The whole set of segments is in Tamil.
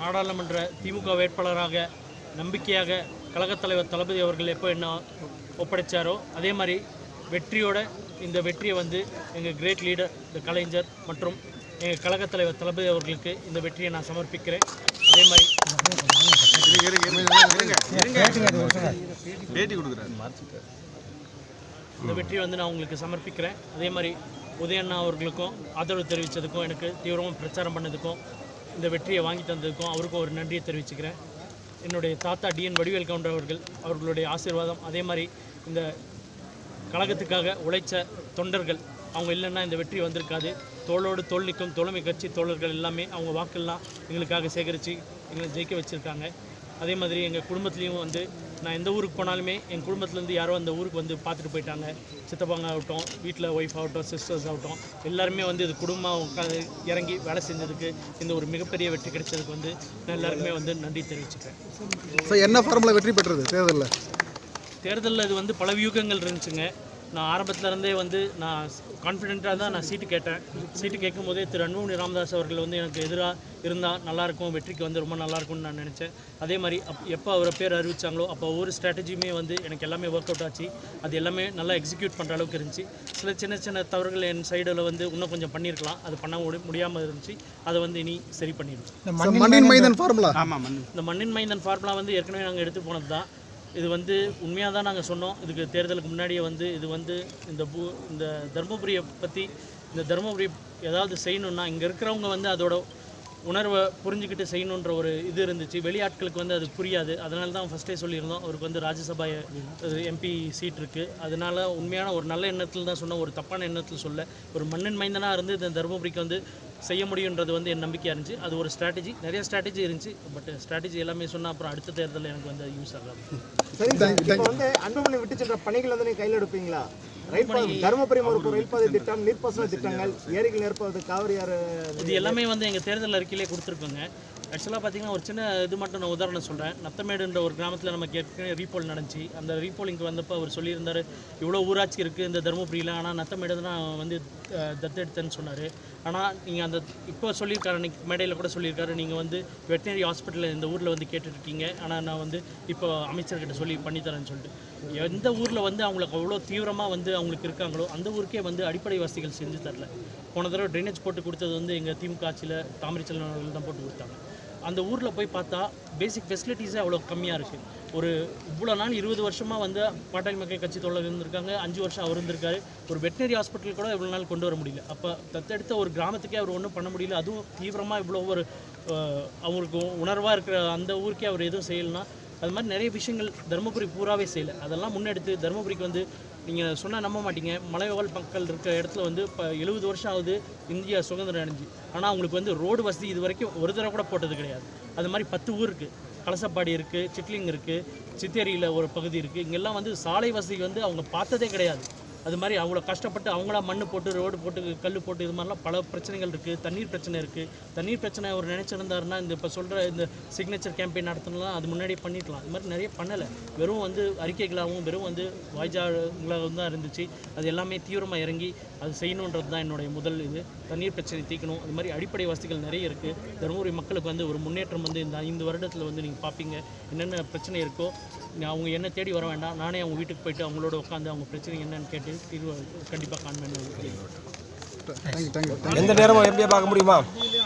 நாடாளுமன்ற திமுக வேட்பாளராக நம்பிக்கையாக கழகத் தலைவர் தளபதி அவர்கள் எப்போ என்ன ஒப்படைச்சாரோ அதே மாதிரி வெற்றியோட இந்த வெற்றியை வந்து எங்கள் கிரேட் லீடர் இந்த கலைஞர் மற்றும் எங்கள் கழகத் தலைவர் தளபதி அவர்களுக்கு இந்த வெற்றியை நான் சமர்ப்பிக்கிறேன் அதே மாதிரி பேட்டி கொடுக்குறாரு இந்த வெற்றியை வந்து நான் உங்களுக்கு சமர்ப்பிக்கிறேன் அதே மாதிரி உதயண்ணா அவர்களுக்கும் ஆதரவு தெரிவித்ததுக்கும் எனக்கு தீவிரமாக பிரச்சாரம் பண்ணதுக்கும் இந்த வெற்றியை வாங்கி தந்ததுக்கும் அவருக்கும் ஒரு நன்றியை தெரிவிச்சுக்கிறேன் என்னுடைய தாத்தா டிஎன் வடிவேல் கவுண்டர் அவர்கள் அவர்களுடைய ஆசீர்வாதம் அதே மாதிரி இந்த கழகத்துக்காக உழைச்ச தொண்டர்கள் அவங்க இல்லைன்னா இந்த வெற்றி வந்திருக்காது தோளோடு தோள் நிற்கும் தோழமை கட்சி தோழர்கள் எல்லாமே அவங்க வாக்கெல்லாம் எங்களுக்காக சேகரித்து எங்களை ஜெயிக்க வச்சுருக்காங்க அதே மாதிரி எங்கள் குடும்பத்துலேயும் வந்து நான் எந்த ஊருக்கு போனாலுமே என் குடும்பத்துலேருந்து யாரோ அந்த ஊருக்கு வந்து பார்த்துட்டு போயிட்டாங்க சித்தப்பாங்க ஆகட்டும் வீட்டில் ஒய்ஃப் ஆகட்டும் சிஸ்டர்ஸ் ஆகட்டும் எல்லாருமே வந்து இது குடும்பமாக உட்காந்து இறங்கி வேலை செஞ்சதுக்கு இந்த ஒரு மிகப்பெரிய வெற்றி கிடைச்சதுக்கு வந்து நான் எல்லாருக்குமே வந்து நன்றி தெரிவிச்சுக்கிறேன் சார் என்ன ஃபார்முலா வெற்றி பெற்றது தேர்தலில் தேர்தலில் இது வந்து பல வியூகங்கள் இருந்துச்சுங்க நான் ஆரம்பத்துல இருந்தே வந்து நான் கான்ஃபிடென்ட்டாக தான் நான் சீட்டு கேட்டேன் சீட்டு கேட்கும் போதே திரு அன்புமணி ராமதாஸ் அவர்கள் வந்து எனக்கு எதிராக இருந்தால் நல்லாயிருக்கும் வெற்றிக்கு வந்து ரொம்ப நல்லாயிருக்கும்னு நான் நினச்சேன் அதே மாதிரி அப் எப்போ அவரை பேர் அறிவிச்சாங்களோ அப்போ ஒவ்வொரு ஸ்ட்ராட்டஜியுமே வந்து எனக்கு எல்லாமே ஒர்க் அவுட் ஆச்சு அது எல்லாமே நல்லா எக்ஸிக்யூட் பண்ணுற அளவுக்கு இருந்துச்சு சில சின்ன சின்ன தவறுகள் என் சைடில் வந்து இன்னும் கொஞ்சம் பண்ணியிருக்கலாம் அது பண்ண முடி- முடியாமல் இருந்துச்சு அதை வந்து இனி சரி பண்ணிடுவோம் சார் மண்ணின் மைந்தன் ஃபார்முலா ஆமாம் மண் இந்த மண்ணின் மைந்தன் ஃபார்முலா வந்து ஏற்கனவே நாங்கள் எடுத்து போனது தான் இது வந்து உண்மையாக தான் நாங்கள் சொன்னோம் இதுக்கு தேர்தலுக்கு முன்னாடியே வந்து இது வந்து இந்த பூ இந்த தருமபுரியை பற்றி இந்த தருமபுரி ஏதாவது செய்யணுன்னா இங்கே இருக்கிறவங்க வந்து அதோட உணர்வை புரிஞ்சுக்கிட்டு செய்யணுன்ற ஒரு இது இருந்துச்சு வெளியாட்களுக்கு வந்து அது புரியாது அதனால தான் ஃபஸ்ட்டே சொல்லியிருந்தோம் அவருக்கு வந்து ராஜ்யசபா எம்பி சீட் இருக்குது அதனால உண்மையான ஒரு நல்ல எண்ணத்தில் தான் சொன்னோம் ஒரு தப்பான எண்ணத்தில் சொல்ல ஒரு மண்ணின் மைந்தனாக இருந்து இந்த தருமபுரிக்கு வந்து செய்ய முடியுன்றது வந்து என் நம்பிக்கையாக இருந்துச்சு அது ஒரு ஸ்ட்ராட்டஜி நிறைய ஸ்ட்ராட்டஜி இருந்துச்சு பட் ஸ்ட்ராட்டஜி எல்லாமே சொன்னால் அப்புறம் அடுத்த தேர்தலில் எனக்கு வந்து யூஸ் ஆகாது சரிங்க சார் இப்போ வந்து அன்புமணி விட்டு சென்ற பணிகள் வந்து நீங்க கையில் எடுப்பீங்களா ரயில் பாதை தருமபுரி ஒரு ரயில் பாதை திட்டம் நீர்ப்பாசன திட்டங்கள் ஏரிகள் நிரப்புவது காவிரி ஆறு இது எல்லாமே வந்து எங்கள் தேர்தல் அறிக்கையிலே கொடுத்துருக்கோங்க ஆக்சுவலாக பார்த்தீங்கன்னா ஒரு சின்ன இது மட்டும் நான் உதாரணம் சொல்கிறேன் நத்தமேடுன்ற ஒரு கிராமத்தில் நமக்கு ஏற்கனவே ரீபோல் நடந்துச்சு அந்த ரீபோலிங்க்கு வந்தப்போ அவர் சொல்லியிருந்தார் இவ்வளோ ஊராட்சி இருக்குது இந்த தருமபுரியில் ஆனால் நத்தமேடு தான் நான் வந்து அஹ், தத்தெடுத்தேன்னு சொன்னார் ஆனால் நீங்கள் அந்த இப்போ சொல்லியிருக்காரு அன்னைக்கு மேடையில் கூட சொல்லியிருக்காரு நீங்கள் வந்து வெட்டினரி ஹாஸ்பிட்டலில் இந்த ஊரில் வந்து கேட்டுட்ருக்கீங்க ஆனால் நான் வந்து இப்போ அமைச்சர்கிட்ட சொல்லி பண்ணித்தரேன்னு சொல்லிட்டு எந்த ஊரில் வந்து அவங்களுக்கு அவ்வளோ தீவிரமாக வந்து அவங்களுக்கு இருக்காங்களோ அந்த ஊருக்கே வந்து அடிப்படை வசதிகள் செஞ்சு தரல போன தடவை ட்ரைனேஜ் போட்டு கொடுத்தது வந்து எங்கள் திமுக ஆட்சியில் தாமரைச்செல்வன் அவர்கள் தான் போட்டு கொடுத்தாங்க அந்த ஊரில் போய் பார்த்தா பேசிக் ஃபெசிலிட்டிஸே அவ்வளோ கம்மியாக இருக்குது ஒரு இவ்வளோ நாள் இருபது வருஷமாக வந்து பாட்டாளி மக்கள் கட்சி தோழர் இருந்திருக்காங்க அஞ்சு வருஷம் அவர் இருந்திருக்காரு ஒரு வெட்டினரி ஹாஸ்பிட்டல் கூட இவ்வளோ நாள் கொண்டு வர முடியல அப்போ தத்தெடுத்த ஒரு கிராமத்துக்கே அவர் ஒன்றும் பண்ண முடியல அதுவும் தீவிரமாக இவ்வளோ ஒரு அஹ், அவருக்கு உணர்வாக இருக்கிற அந்த ஊருக்கே அவர் எதுவும் செய்யலைன்னா அது மாதிரி நிறைய விஷயங்கள் தருமபுரி பூராவே செய்யலை அதெல்லாம் முன்னெடுத்து தருமபுரிக்கு வந்து நீங்கள் சொன்னால் நம்ப மாட்டீங்க மலைவாழ் மக்கள் இருக்கிற இடத்துல வந்து இப்போ எழுபது வருஷம் ஆகுது இந்தியா சுதந்திரம் அடைஞ்சு ஆனால் அவங்களுக்கு வந்து ரோடு வசதி இது வரைக்கும் ஒரு தடவை கூட போட்டது கிடையாது அது மாதிரி பத்து ஊர் இருக்குது கலசப்பாடி இருக்குது சிட்லிங் இருக்குது சித்தேரியில் ஒரு பகுதி இருக்குது இங்கெல்லாம் வந்து சாலை வசதி வந்து அவங்க பார்த்ததே கிடையாது அது மாதிரி அவ்வளோ கஷ்டப்பட்டு அவங்களா மண் போட்டு ரோடு போட்டு கல் போட்டு இது மாதிரிலாம் பல பிரச்சனைகள் இருக்குது தண்ணீர் பிரச்சனை இருக்குது தண்ணீர் பிரச்சனை அவர் நினச்சிருந்தாருன்னா இந்த இப்போ சொல்கிற இந்த சிக்னேச்சர் கேம்பெயின் நடத்தணும்லாம் அது முன்னாடியே பண்ணிக்கலாம் இது மாதிரி நிறைய பண்ணலை வெறும் வந்து அறிக்கைகளாகவும் வெறும் வந்து வாய்ஜாங்களாகவும் தான் இருந்துச்சு அது எல்லாமே தீவிரமாக இறங்கி அது செய்யணுன்றது தான் என்னுடைய முதல் இது தண்ணீர் பிரச்சனை தீர்க்கணும் அது மாதிரி அடிப்படை வசதிகள் நிறைய இருக்குது தருமபுரி மக்களுக்கு வந்து ஒரு முன்னேற்றம் வந்து இந்த ஐந்து வருடத்தில் வந்து நீங்கள் பார்ப்பீங்க என்னென்ன பிரச்சனை இருக்கோ நீ அவங்க என்ன தேடி வர வேண்டாம் நானே அவங்க வீட்டுக்கு போயிட்டு அவங்களோட உட்காந்து அவங்க பிரச்சனை என்னன்னு கேட்டு தீர்வு கண்டிப்பாக காண்பேன்னு ஒரு கேள்வி. தேங்க்யூ தேங்க்யூ எந்த நேரமும் எப்படியே பார்க்க முடியுமா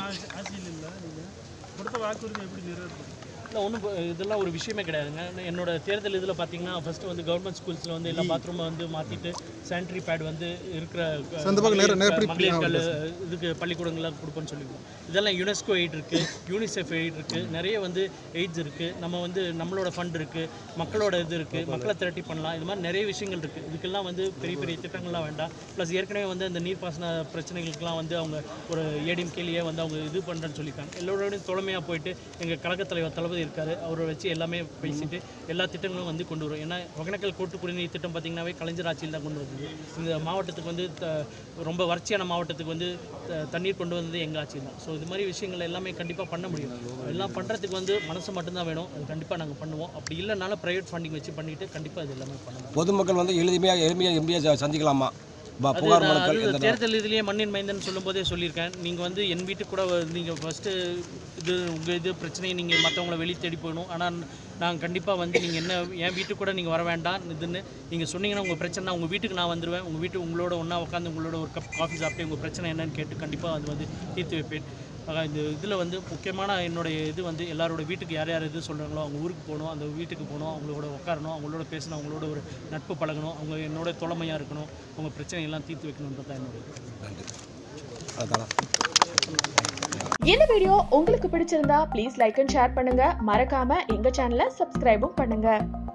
இல்லை ஒன்றும் இதெல்லாம் ஒரு விஷயமே கிடையாதுங்க என்னோட தேர்தல் இதில் பார்த்தீங்கன்னா ஃபஸ்ட்டு வந்து கவர்மெண்ட் ஸ்கூல்ஸில் வந்து எல்லா பாத்ரூமை வந்து மாற்றிட்டு சானிட்டரி பேட் வந்து இருக்கிற க- அந்த பக்கம் நேரா- நேரா பிடி- மகளிர் கல்லு இதுக்கு பள்ளிக்கூடங்கள்லாம் கொடுப்போம்னு சொல்லிடுவோம் இதெல்லாம் யுனெஸ்கோ எய்ட் இருக்குது யூனிசெஃப் எய்ட் இருக்குது நிறைய வந்து எய்ட்ஸ் இருக்குது நம்ம வந்து நம்மளோட ஃபண்ட் இருக்குது மக்களோட இது இருக்குது மக்களை திரட்டி பண்ணலாம் இது மாதிரி நிறைய விஷயங்கள் இருக்குது இதுக்கெல்லாம் வந்து பெரிய பெரிய திட்டங்கள்லாம் வேண்டாம் ப்ளஸ் ஏற்கனவே வந்து அந்த நீர்ப்பாசன பிரச்சனைகளுக்கெல்லாம் வந்து அவங்க ஒரு ஏடிஎம் கேலியே வந்து அவங்க இது பண்ணுறேன்னு சொல்லியிருக்காங்க எல்லோரோடையும் தொலைமையாக போயிட்டு எங்கள் கழகத் தலைவர் தளபதி இருக்காரு அவரை வச்சு எல்லாமே பேசிட்டு எல்லா திட்டங்களும் வந்து கொண்டு வரும் ஏன்னா ஒகேனக்கல் கூட்டு குடிநீர் திட்டம் பார்த்தீங்கன்னாவே கலைஞர் ஆட்சியில் தான் கொண்டு வந்தது இந்த மாவட்டத்துக்கு வந்து த- ரொம்ப வறட்சியான மாவட்டத்துக்கு வந்து த- தண்ணீர் கொண்டு வந்தது எங்கள் ஆட்சி தான் ஸோ இது மாதிரி விஷயங்கள் எல்லாமே கண்டிப்பாக பண்ண முடியும் எல்லாம் பண்ணுறதுக்கு வந்து மனசு மட்டும்தான் வேணும் அது கண்டிப்பாக நாங்கள் பண்ணுவோம் அப்படி இல்லைனாலும் ப்ரைவேட் ஃபண்டிங் வச்சு பண்ணிட்டு கண்டிப்பாக இது எல்லாமே பண்ண முடியும் பொதுமக்கள் வந்து எளிமையாக எளிமையாக எம்பியை சந்திக்கலாமா ப- அது புகார் நான் மனுக்கள் அது எந்த தேர்தல் இதுலேயே மண்ணின் மைந்தன் சொல்லும்போதே சொல்லியிருக்கேன் நீங்கள் வந்து என் வீட்டுக்கு கூட நீங்கள் ஃபஸ்ட்டு இது உங்கள் இது பிரச்சனையை நீங்கள் மற்றவங்கள வெளியே தேடி போகணும் ஆனால் நான் கண்டிப்பாக வந்து நீங்கள் என்ன என் வீட்டுக்கு கூட நீங்கள் வர வேண்டாம் இதுன்னு நீங்கள் சொன்னீங்கன்னா உங்கள் பிரச்சனை உங்கள் வீட்டுக்கு நான் வந்துடுவேன் உங்கள் வீட்டு உங்களோட ஒன்றா உட்காந்து உங்களோட ஒரு கப் காஃபி சாப்பிட்டு உங்கள் பிரச்சனை என்னன்னு கேட்டு கண்டிப்பாக அது வந்து தீர்த்து வைப்பேன் ஆக இந்த இதில் வந்து முக்கியமான என்னுடைய இது வந்து எல்லாரோட வீட்டுக்கு யார் யார் இது சொல்கிறாங்களோ அவங்க ஊருக்கு போகணும் அந்த வீட்டுக்கு போகணும் அவங்களோட உட்காரணும் அவங்களோட பேசணும் அவங்களோட ஒரு நட்பு பழகணும் அவங்க என்னோட தொலைமையாக இருக்கணும் அவங்க பிரச்சனையெல்லாம் தீர்த்து வைக்கணுன்றது தான் என்னோட இது. நன்றி அதுதானா இந்த வீடியோ உங்களுக்கு பிடிச்சிருந்தா ப்ளீஸ் லைக் அண்ட் ஷேர் பண்ணுங்க மறக்காம எங்க சேனலை சப்ஸ்கிரைபும் பண்ணுங்க